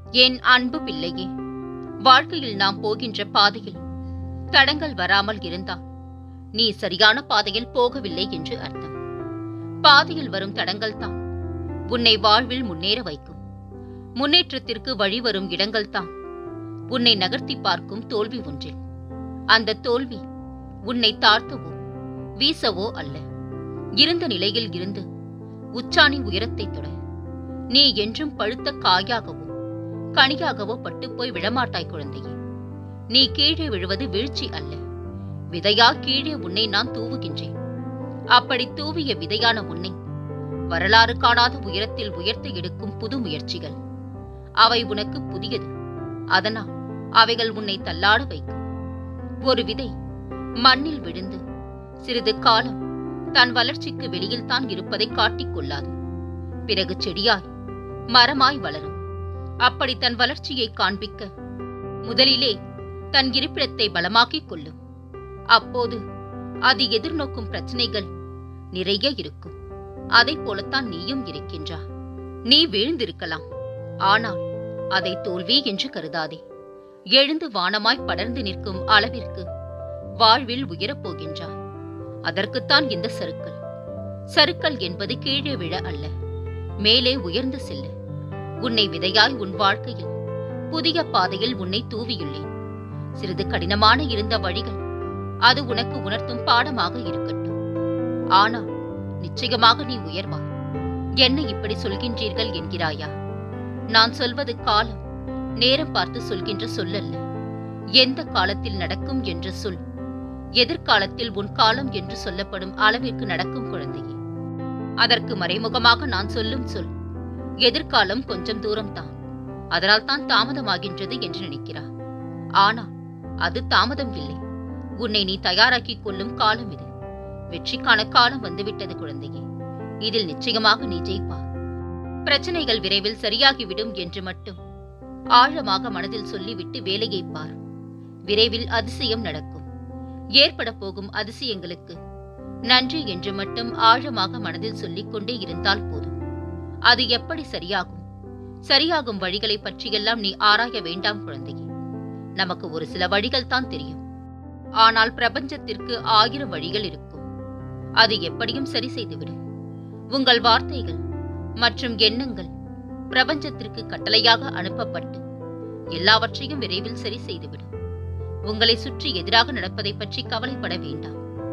என் அன்பு பிள்ளையே வாழ்க்கையில் நாம் போகின்ற பாதையில் தடங்கள் வராமல் இருந்தால் நீ சரியான பாதையில் போகவில்லை என்று அர்த்தம் பாதையில் வரும் தடங்கள் தான் உன்னை வாழ்வில் முன்னேற வைக்கும் முன்னேற்றத்திற்கு வழிவரும் இடங்கள் தான் உன்னை நகர்த்தி பார்க்கும் தோல்வி ஒன்றில் அந்த தோல்வி உன்னை தாழ்த்தவோ வீசவோ அல்ல இருந்த நிலையில் இருந்து உச்சாணி உயரத்தை தொட நீ என்றும் பழுத்த காயாகவோ கனியாகவோ பட்டு போய் விழமாட்டாய் குழந்தையே நீ கீழே விழுவது வீழ்ச்சி அல்ல விதையா கீழே உன்னை நான் தூவுகின்றேன் அப்படி தூவிய விதையான உன்னை வரலாறு காணாத உயரத்தில் உயர்த்த எடுக்கும் புது முயற்சிகள் அவை உனக்கு புதியது அதனால் அவைகள் உன்னை தள்ளாட வைக்கும் ஒரு விதை மண்ணில் விழுந்து சிறிது காலம் தன் வளர்ச்சிக்கு வெளியில் தான் இருப்பதை காட்டிக் கொள்ளாது பிறகு செடியாய் மரமாய் வளரும் அப்படி தன் வளர்ச்சியை காண்பிக்க முதலிலே தன் இருப்பிடத்தை பலமாக்கிக் கொள்ளும் அப்போது அது எதிர்நோக்கும் பிரச்சனைகள் நிறைய இருக்கும் அதை போலத்தான் நீயும் இருக்கின்றா நீ வீழ்ந்திருக்கலாம் ஆனால் அதை தோல்வி என்று கருதாதே எழுந்து வானமாய் படர்ந்து நிற்கும் அளவிற்கு வாழ்வில் உயரப் போகின்றாய் அதற்குத்தான் இந்த சறுக்கல் சறுக்கல் என்பது கீழே விழ அல்ல மேலே உயர்ந்து செல்ல உன்னை விதையாய் உன் வாழ்க்கையில் புதிய பாதையில் உன்னை தூவியுள்ளேன் சிறிது கடினமான இருந்த வழிகள் அது உனக்கு உணர்த்தும் பாடமாக இருக்கட்டும் ஆனால் நிச்சயமாக நீ உயர்வாய் என்ன இப்படி சொல்கின்றீர்கள் என்கிறாயா நான் சொல்வது காலம் நேரம் பார்த்து சொல்கின்ற சொல்லல்ல எந்த காலத்தில் நடக்கும் என்ற சொல் எதிர்காலத்தில் உன் காலம் என்று சொல்லப்படும் அளவிற்கு நடக்கும் குழந்தையே அதற்கு மறைமுகமாக நான் சொல்லும் சொல் எதிர்காலம் கொஞ்சம் தூரம்தான் அதனால் தான் தாமதமாகின்றது என்று நினைக்கிறார் ஆனால் அது தாமதம் இல்லை உன்னை நீ தயாராக்கிக் கொள்ளும் காலம் இது வெற்றிக்கான காலம் வந்துவிட்டது குழந்தையே இதில் நிச்சயமாக நீ ஜெயிப்பார் பிரச்சனைகள் விரைவில் சரியாகிவிடும் என்று மட்டும் ஆழமாக மனதில் சொல்லிவிட்டு வேலையை பார் விரைவில் அதிசயம் நடக்கும் ஏற்பட போகும் அதிசயங்களுக்கு நன்றி என்று மட்டும் ஆழமாக மனதில் சொல்லிக் கொண்டே இருந்தால் போதும் அது எப்படி சரியாகும் சரியாகும் வழிகளை பற்றியெல்லாம் நீ ஆராய வேண்டாம் குழந்தையே நமக்கு ஒரு சில வழிகள் தான் தெரியும் ஆனால் பிரபஞ்சத்திற்கு ஆயிரம் வழிகள் இருக்கும் அது எப்படியும் சரி செய்துவிடும் உங்கள் வார்த்தைகள் மற்றும் எண்ணங்கள் பிரபஞ்சத்திற்கு கட்டளையாக அனுப்பப்பட்டு எல்லாவற்றையும் விரைவில் சரி செய்துவிடும் உங்களை சுற்றி எதிராக நடப்பதை பற்றி கவலைப்பட வேண்டாம்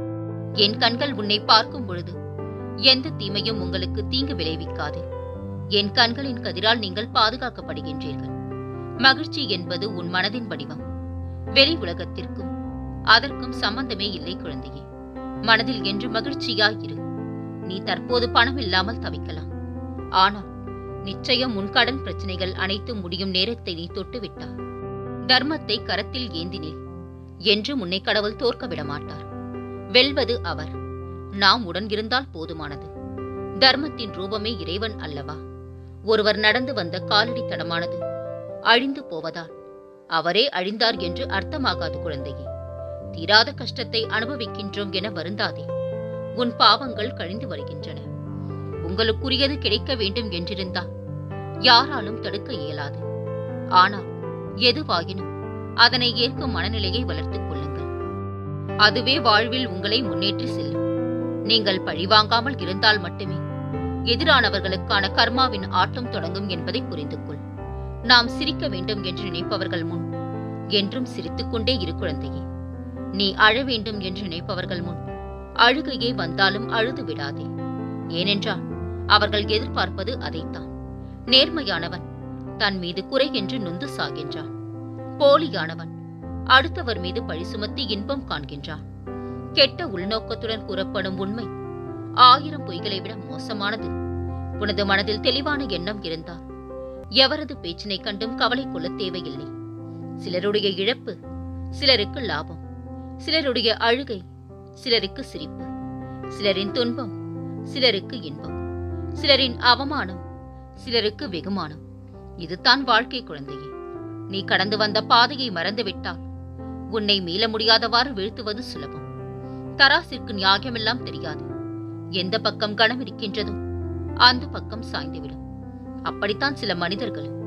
என் கண்கள் உன்னை பார்க்கும் பொழுது எந்த தீமையும் உங்களுக்கு தீங்கு விளைவிக்காது என் கண்களின் கதிரால் நீங்கள் பாதுகாக்கப்படுகின்றீர்கள் மகிழ்ச்சி என்பது உன் மனதின் வடிவம் வெளி உலகத்திற்கும் அதற்கும் சம்பந்தமே இல்லை குழந்தையே மனதில் என்று மகிழ்ச்சியாயிரு நீ தற்போது பணம் இல்லாமல் தவிக்கலாம் ஆனால் நிச்சயம் உன் கடன் பிரச்சனைகள் அனைத்தும் முடியும் நேரத்தை நீ தொட்டுவிட்டாய் தர்மத்தை கரத்தில் ஏந்தினேன் என்று உன்னை கடவுள் தோற்க விட மாட்டார் வெல்வது அவர் நாம் உடன் இருந்தால் போதுமானது தர்மத்தின் ரூபமே இறைவன் அல்லவா ஒருவர் நடந்து வந்த காலடி தடமானது அழிந்து போவதால் அவரே அழிந்தார் என்று அர்த்தமாகாது குழந்தையே தீராத கஷ்டத்தை அனுபவிக்கின்றோம் என வருந்தாதே உன் பாவங்கள் கழிந்து வருகின்றன உங்களுக்குரியது கிடைக்க வேண்டும் என்றிருந்தால் யாராலும் தடுக்க இயலாது ஆனால் எதுவாயினும் அதனை ஏற்கும் மனநிலையை வளர்த்துக் கொள்ளுங்கள் அதுவே வாழ்வில் உங்களை முன்னேற்றி செல்லும் நீங்கள் பழிவாங்காமல் இருந்தால் மட்டுமே எதிரானவர்களுக்கான கர்மாவின் ஆட்டம் தொடங்கும் என்பதை புரிந்து கொள் நாம் சிரிக்க வேண்டும் என்று நினைப்பவர்கள் முன் என்றும் சிரித்துக் கொண்டே இரு குழந்தையே நீ அழ வேண்டும் என்று நினைப்பவர்கள் முன் அழுகையே வந்தாலும் அழுது விடாதே ஏனென்றால் அவர்கள் எதிர்பார்ப்பது அதைத்தான் நேர்மையானவன் தன் மீது குறை என்று நொந்து சாகின்றான் போலியானவன் அடுத்தவர் மீது பழி சுமத்தி இன்பம் காண்கின்றான் கெட்ட உள்நோக்கத்துடன் கூறப்படும் உண்மை ஆயிரம் பொய்களை விட மோசமானது உனது மனதில் தெளிவான எண்ணம் இருந்தால் எவரது பேச்சினை கண்டும் கவலை கொள்ள தேவையில்லை சிலருடைய இழப்பு சிலருக்கு லாபம் சிலருடைய அழுகை சிலருக்கு சிரிப்பு சிலரின் துன்பம் சிலருக்கு இன்பம் சிலரின் அவமானம் சிலருக்கு வெகுமானம் இதுதான் வாழ்க்கை குழந்தையே நீ கடந்து வந்த பாதையை மறந்துவிட்டால் உன்னை மீள முடியாதவாறு வீழ்த்துவது சுலபம் தராசிற்கு நியாயமெல்லாம் தெரியாது எந்த பக்கம் கணம் இருக்கின்றதோ அந்த பக்கம் சாய்ந்துவிடும் அப்படித்தான் சில மனிதர்களும்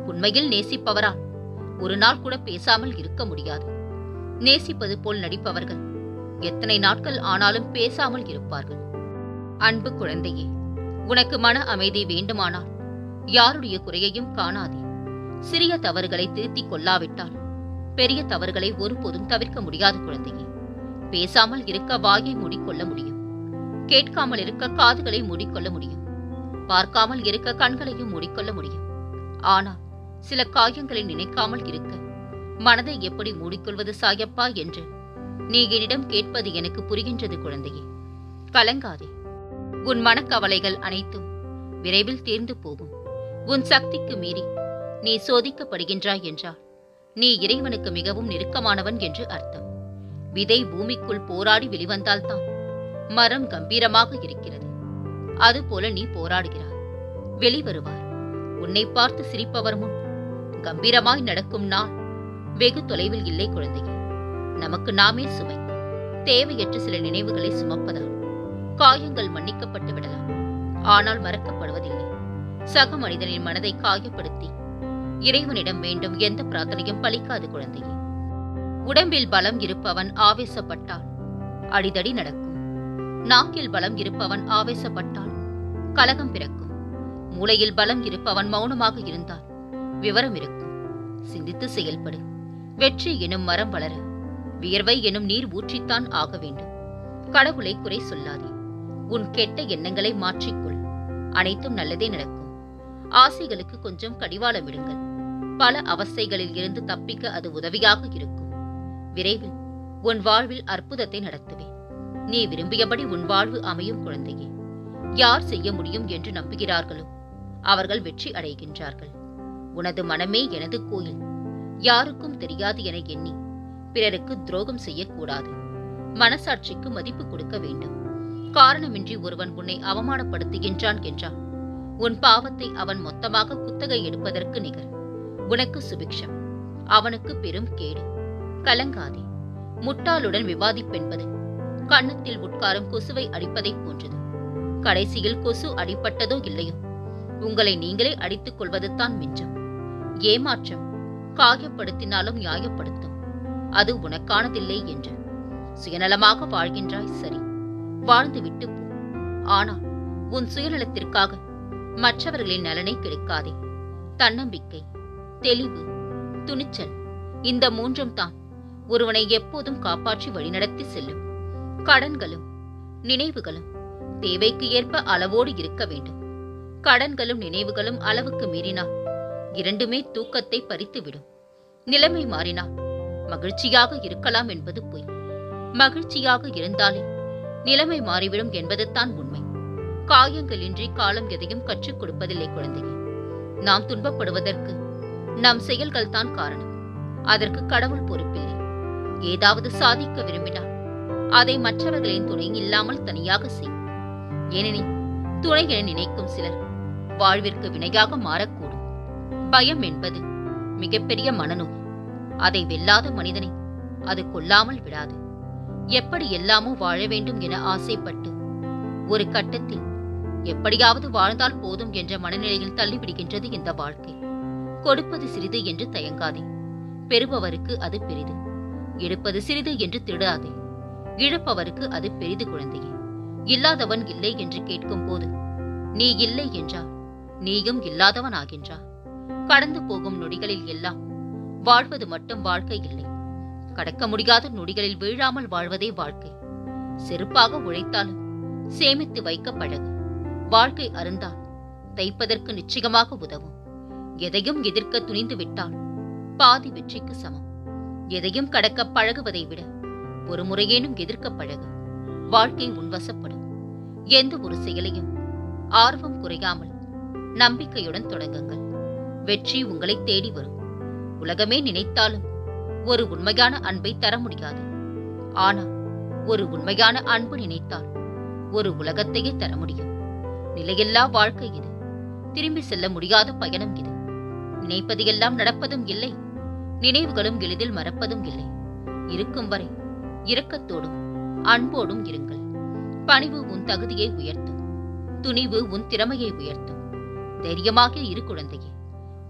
உண்மையில் நேசிப்பவரால் ஒரு நாள் கூட பேசாமல் இருக்க முடியாது நேசிப்பது போல் நடிப்பவர்கள் எத்தனை நாட்கள் ஆனாலும் பேசாமல் இருப்பார்கள் அன்பு குழந்தையே உனக்கு மன அமைதி வேண்டுமானால் யாருடைய குறையையும் காணாதே சிறிய தவறுகளை திருத்திக் கொள்ளாவிட்டால் பெரிய தவறுகளை ஒருபோதும் தவிர்க்க முடியாது குழந்தையே பேசாமல் இருக்க வாயை மூடிக்கொள்ள முடியும் கேட்காமல் இருக்க காதுகளை மூடிக்கொள்ள முடியும் பார்க்காமல் இருக்க கண்களையும் மூடிக்கொள்ள முடியும் ஆனால் சில காயங்களை நினைக்காமல் இருக்க மனதை எப்படி மூடிக்கொள்வது சாயப்பா என்று நீ என்னிடம் கேட்பது எனக்கு புரிகின்றது குழந்தையே கலங்காதே உன் மனக்கவலைகள் அனைத்தும் விரைவில் தீர்ந்து போகும் உன் சக்திக்கு மீறி நீ சோதிக்கப்படுகின்றாய் என்றால் நீ இறைவனுக்கு மிகவும் நெருக்கமானவன் என்று அர்த்தம் விதை பூமிக்குள் போராடி வெளிவந்தால்தான் மரம் கம்பீரமாக இருக்கிறது அதுபோல நீ போராடுகிறாய் வெளிவருவார் உன்னை பார்த்து சிரிப்பவர் முன் கம்பீரமாய் நடக்கும் நாள் வெகு தொலைவில் இல்லை குழந்தையே நமக்கு நாமே சுமை தேவையற்ற சில நினைவுகளை சுமப்பதால் காயங்கள் மன்னிக்கப்பட்டு விடலாம் ஆனால் மறக்கப்படுவதில்லை சக மனிதனின் மனதை காயப்படுத்தி இறைவனிடம் வேண்டும் எந்த பிரார்த்தனையும் பலிக்காது குழந்தையே உடம்பில் பலம் இருப்பவன் ஆவேசப்பட்டால் அடிதடி நடக்கும் நாக்கில் பலம் இருப்பவன் ஆவேசப்பட்டால் கலகம் பிறக்கும் மூளையில் பலம் இருப்பவன் மௌனமாக இருந்தால் விவரம் இருக்கும் சிந்தித்து செயல்படு வெற்றி எனும் மரம் வளர வியர்வை எனும் நீர் ஊற்றித்தான் ஆக வேண்டும் கடவுளை குறை சொல்லாதே உன் கெட்ட எண்ணங்களை மாற்றிக்கொள் அனைத்தும் நல்லதே நடக்கும் ஆசைகளுக்கு கொஞ்சம் கடிவாளம் விடுங்கள் பல அவஸ்தைகளில் இருந்து தப்பிக்க அது உதவியாக இருக்கும் விரைவில் உன் வாழ்வில் அற்புதத்தை நடத்துவேன் நீ விரும்பியபடி உன் வாழ்வு அமையும் குழந்தையே யார் செய்ய முடியும் என்று நம்புகிறார்களோ அவர்கள் வெற்றி அடைகின்றார்கள் உனது மனமே எனது கோயில் யாருக்கும் தெரியாது என எண்ணி பிறருக்கு துரோகம் செய்யக்கூடாது மனசாட்சிக்கு மதிப்பு கொடுக்க வேண்டும் காரணமின்றி ஒருவன் உன்னை அவமானப்படுத்துகின்றான் என்றால் உன் பாவத்தை அவன் மொத்தமாக குத்தகை எடுப்பதற்கு நிகர் உனக்கு சுபிக்ஷம் அவனுக்கு பெரும் கேடு கலங்காதே முட்டாளுடன் விவாதிப்பென்பது கன்னத்தில் உட்காரும் கொசுவை அடிப்பதைப் போன்றது கடைசியில் கொசு அடிப்பட்டதோ இல்லையோ உங்களை நீங்களே அடித்துக் கொள்வது தான் மிஞ்சம் ஏமாற்றம் காயப்படுத்தினாலும் நியாயப்படுத்தும் அது உனக்கானதில்லை என்று சுயநலமாக வாழ்கின்றாய் சரி வாழ்ந்து விட்டு போ ஆனால் உன் சுயநலத்திற்காக மற்றவர்களின் நலனை கெடுக்காதே தன்னம்பிக்கை தெளிவு துணிச்சல் இந்த மூன்றும் தான் ஒருவனை எப்போதும் காப்பாற்றி வழிநடத்தி செல்லும் கடன்களும் நினைவுகளும் தேவைக்கு ஏற்ப அளவோடு இருக்க வேண்டும் கடன்களும் நினைவுகளும் அளவுக்கு மீறினால் இரண்டுமே தூக்கத்தை பறித்துவிடும் நிலைமை மாறினால் மகிழ்ச்சியாக இருக்கலாம் என்பது பொய் மகிழ்ச்சியாக இருந்தாலே நிலைமை மாறிவிடும் என்பதுதான் உண்மை காயங்களின்றி காலம் எதையும் கற்றுக் கொடுப்பதில்லை குழந்தையே நாம் துன்பப்படுவதற்கு நம் செயல்கள் தான் காரணம் அதற்கு கடவுள் பொறுப்பில்லை ஏதாவது சாதிக்க விரும்பினால் அதை மற்றவர்களின் துணை இல்லாமல் தனியாக செய் ஏனெனில் துணை என நினைக்கும் சிலர் வாழ்விற்கு வினையாக மாறக்கூடும் பயம் என்பது மிகப்பெரிய மனநோய் அதை வெல்லாத மனிதனை அது கொல்லாமல் விடாது எப்படி எல்லாமோ வாழ வேண்டும் என ஆசைப்பட்டு ஒரு கட்டத்தில் எப்படியாவது வாழ்ந்தால் போதும் என்ற மனநிலையில் தள்ளிவிடுகின்றது இந்த வாழ்க்கை கொடுப்பது சிறிது என்று தயங்காதே பெறுபவருக்கு அது பெரிது எடுப்பது சிறிது என்று திடாதே இழப்பவருக்கு அது பெரிது குழந்தையே இல்லாதவன் இல்லை என்று கேட்கும் போது நீ இல்லை என்றால் நீயும் இல்லாதவன் ஆகின்றாய் கடந்து போகும் நொடிகளில் எல்லாம் வாழ்வது மட்டும் வாழ்க்கை இல்லை கடக்க முடியாத நொடிகளில் வீழாமல் வாழ்வதே வாழ்க்கை செருப்பாக உழைத்தாலும் சேமித்து வைக்க பழகு வாழ்க்கை அருந்தால் தைப்பதற்கு நிச்சயமாக உதவும் எதையும் எதிர்க்க துணிந்து விட்டால் பாதி வெற்றிக்கு சமம் எதையும் கடக்க பழகுவதை விட ஒரு முறையேனும் எதிர்க்க பழகு வாழ்க்கை உன்வசப்படும் எந்த ஒரு செயலையும் ஆர்வம் குறையாமல் நம்பிக்கையுடன் தொடங்குங்கள் வெற்றி உங்களை தேடி வரும் உலகமே நினைத்தாலும் ஒரு உண்மையான அன்பை தர முடியாது ஆனால் ஒரு உண்மையான அன்பு நினைத்தால் ஒரு உலகத்தையே தர முடியும் நிலையில்லா வாழ்க்கை இது திரும்பி செல்ல முடியாத பயணம் இது நினைப்பது எல்லாம் நடப்பதும் இல்லை நினைவுகளும் எளிதில் மறப்பதும் இல்லை இருக்கும் வரை இரக்கத்தோடும் அன்போடும் இருங்கள் பணிவு உன் தகுதியை உயர்த்தும் துணிவு உன் திறமையை உயர்த்தும் தைரியமாக இரு குழந்தையே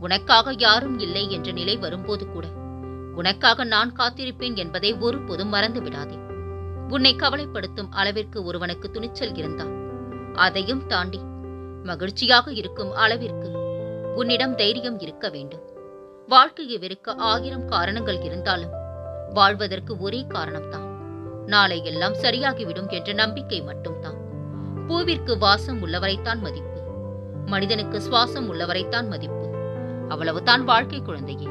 உனக்காக யாரும் இல்லை என்ற நிலை வரும்போது கூட உனக்காக நான் காத்திருப்பேன் என்பதை ஒருபோதும் மறந்து விடாதே உன்னை கவலைப்படுத்தும் அளவிற்கு ஒருவனுக்கு துணிச்சல் இருந்தால் அதையும் தாண்டி மகிழ்ச்சியாக இருக்கும் அளவிற்கு உன்னிடம் தைரியம் இருக்க வேண்டும் வாழ்க்கையை வெறுக்க ஆயிரம் காரணங்கள் இருந்தாலும் வாழ்வதற்கு ஒரே காரணம்தான் நாளை எல்லாம் சரியாகிவிடும் என்ற நம்பிக்கை மட்டும்தான் பூவிற்கு வாசம் உள்ளவரைத்தான் மதிப்பு மனிதனுக்கு சுவாசம் உள்ளவரைத்தான் மதிப்பு அவ்வளவுதான் வாழ்க்கை குழந்தையே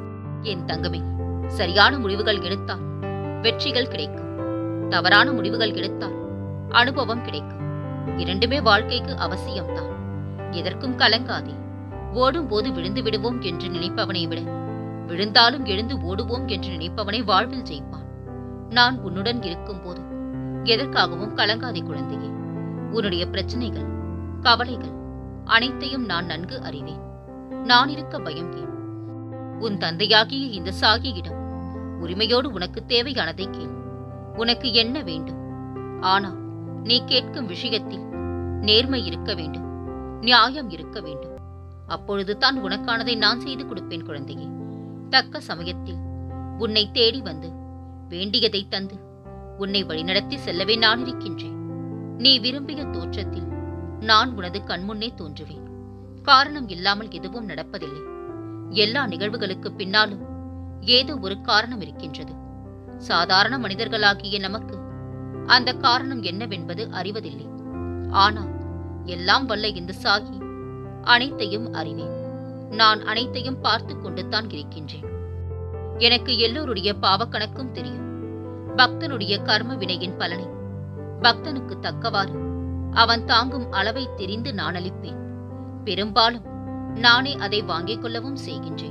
என் தங்கமே சரியான முடிவுகள் எடுத்தால் வெற்றிகள் கிடைக்கும் தவறான முடிவுகள் எடுத்தால் அனுபவம் கிடைக்கும் இரண்டுமே வாழ்க்கைக்கு அவசியம்தான் எதற்கும் கலங்காதே ஓடும் போது விழுந்து விடுவோம் என்று நினைப்பவனை விட விழுந்தாலும் எழுந்து ஓடுவோம் என்று நினைப்பவனை வாழ்வில் ஜெயிப்பான் நான் உன்னுடன் இருக்கும்போது எதற்காகவும் கலங்காதே குழந்தையே உன்னுடைய பிரச்சனைகள் கவலைகள் அனைத்தையும் நான் நன்கு அறிவேன் நான் இருக்க பயம் ஏன் உன் தந்தையாகிய இந்த சாகியிடம் உரிமையோடு உனக்கு தேவையானதை கேள் உனக்கு என்ன வேண்டும் ஆனால் நீ கேட்கும் விஷயத்தில் நேர்மை இருக்க வேண்டும் நியாயம் இருக்க வேண்டும் அப்பொழுது தான் உனக்கானதை நான் செய்து கொடுப்பேன் குழந்தையே தக்க சமயத்தில் உன்னை தேடி வந்து வேண்டியதை தந்து உன்னை வழிநடத்தி செல்லவே நான் இருக்கின்றேன் நீ விரும்பிய தோற்றத்தில் நான் உனது கண்முன்னே தோன்றுவேன் காரணம் இல்லாமல் எதுவும் நடப்பதில்லை எல்லா நிகழ்வுகளுக்கு பின்னாலும் ஏதோ ஒரு காரணம் இருக்கின்றது சாதாரண மனிதர்களாகிய நமக்கு அந்த காரணம் என்னவென்பது அறிவதில்லை ஆனால் எல்லாம் வல்ல இந்த சாகி அனைத்தையும் அறிவேன் நான் அனைத்தையும் பார்த்து கொண்டுதான் இருக்கின்றேன் எனக்கு எல்லோருடைய பாவக்கணக்கும் தெரியும் பக்தனுடைய கர்ம வினையின் பலனை பக்தனுக்கு தக்கவாறு அவன் தாங்கும் அளவை தெரிந்து நான் அளிப்பேன் பெரும்பாலும் நானே அதை வாங்கிக் கொள்ளவும் செய்கின்றேன்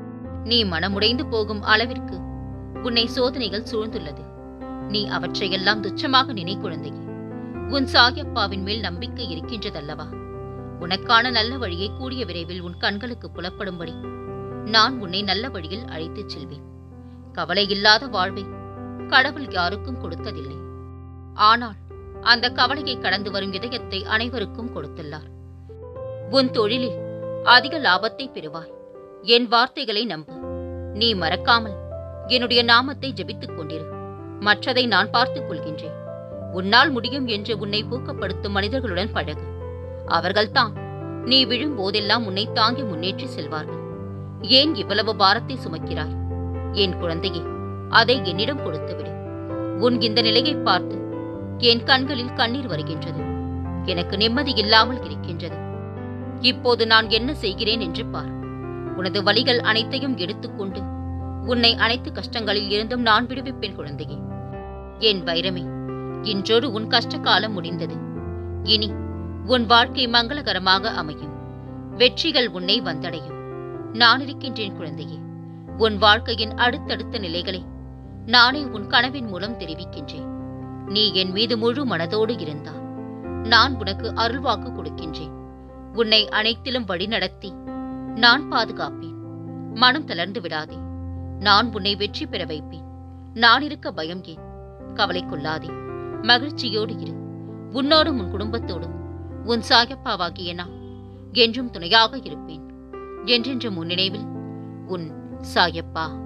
நீ மனமுடைந்து போகும் அளவிற்கு உன்னை சோதனைகள் சூழ்ந்துள்ளது நீ அவற்றையெல்லாம் துச்சமாக நினை குழந்தையே உன் சாயப்பாவின் மேல் நம்பிக்கை இருக்கின்றதல்லவா உனக்கான நல்ல வழியை கூடிய விரைவில் உன் கண்களுக்கு புலப்படும்படி நான் உன்னை நல்ல வழியில் அழைத்துச் செல்வேன் கவலை இல்லாத வாழ்வை கடவுள் யாருக்கும் கொடுத்ததில்லை ஆனால் அந்த கவலையை கடந்து வரும் இதயத்தை அனைவருக்கும் கொடுத்துள்ளார் உன் தொழிலில் அதிக லாபத்தை பெறுவாய் என் வார்த்தைகளை நம்பு நீ மறக்காமல் என்னுடைய நாமத்தை ஜெபித்துக் கொண்டிரு மற்றதை நான் பார்த்துக் கொள்கின்றேன் உன்னால் முடியும் என்று உன்னை ஊக்கப்படுத்தும் மனிதர்களுடன் பழகு அவர்கள்தான் நீ விழும் போதெல்லாம் உன்னை தாங்கி முன்னேற்றி செல்வார்கள் ஏன் இவ்வளவு பாரத்தை சுமக்கிறாய் என் குழந்தையே அதை என்னிடம் கொடுத்துவிடு உன் இந்த நிலையை பார்த்து என் கண்களில் கண்ணீர் வருகின்றது எனக்கு நிம்மதி இல்லாமல் இருக்கின்றது இப்போது நான் என்ன செய்கிறேன் என்று பார் உனது வலிகள் அனைத்தையும் எடுத்துக்கொண்டு உன்னை அனைத்து கஷ்டங்களில் இருந்தும் நான் விடுவிப்பேன் குழந்தையே என் வைரமே இன்றோடு உன் கஷ்ட காலம் முடிந்தது இனி உன் வாழ்க்கை மங்களகரமாக அமையும் வெற்றிகள் உன்னை வந்தடையும் நான் இருக்கின்றேன் குழந்தையே உன் வாழ்க்கையின் அடுத்தடுத்த நிலைகளை நானே உன் கனவின் மூலம் தெரிவிக்கின்றேன் நீ என் மீது முழு மனதோடு இருந்தால் நான் உனக்கு அருள்வாக்கு கொடுக்கின்றேன் உன்னை அனைத்திலும் வழிநடத்தி நான் பாதுகாப்பேன் மனம் தளர்ந்து விடாதே நான் உன்னை வெற்றி பெற வைப்பேன் நான் இருக்க பயம் ஏன் கவலை கொள்ளாதே மகிழ்ச்சியோடு இரு உன்னோடும் உன் குடும்பத்தோடும் உன் சாயப்பாவாகிய நான் என்றும் துணையாக இருப்பேன் என்றென்றும் உன் நினைவில் உன் சாயப்பா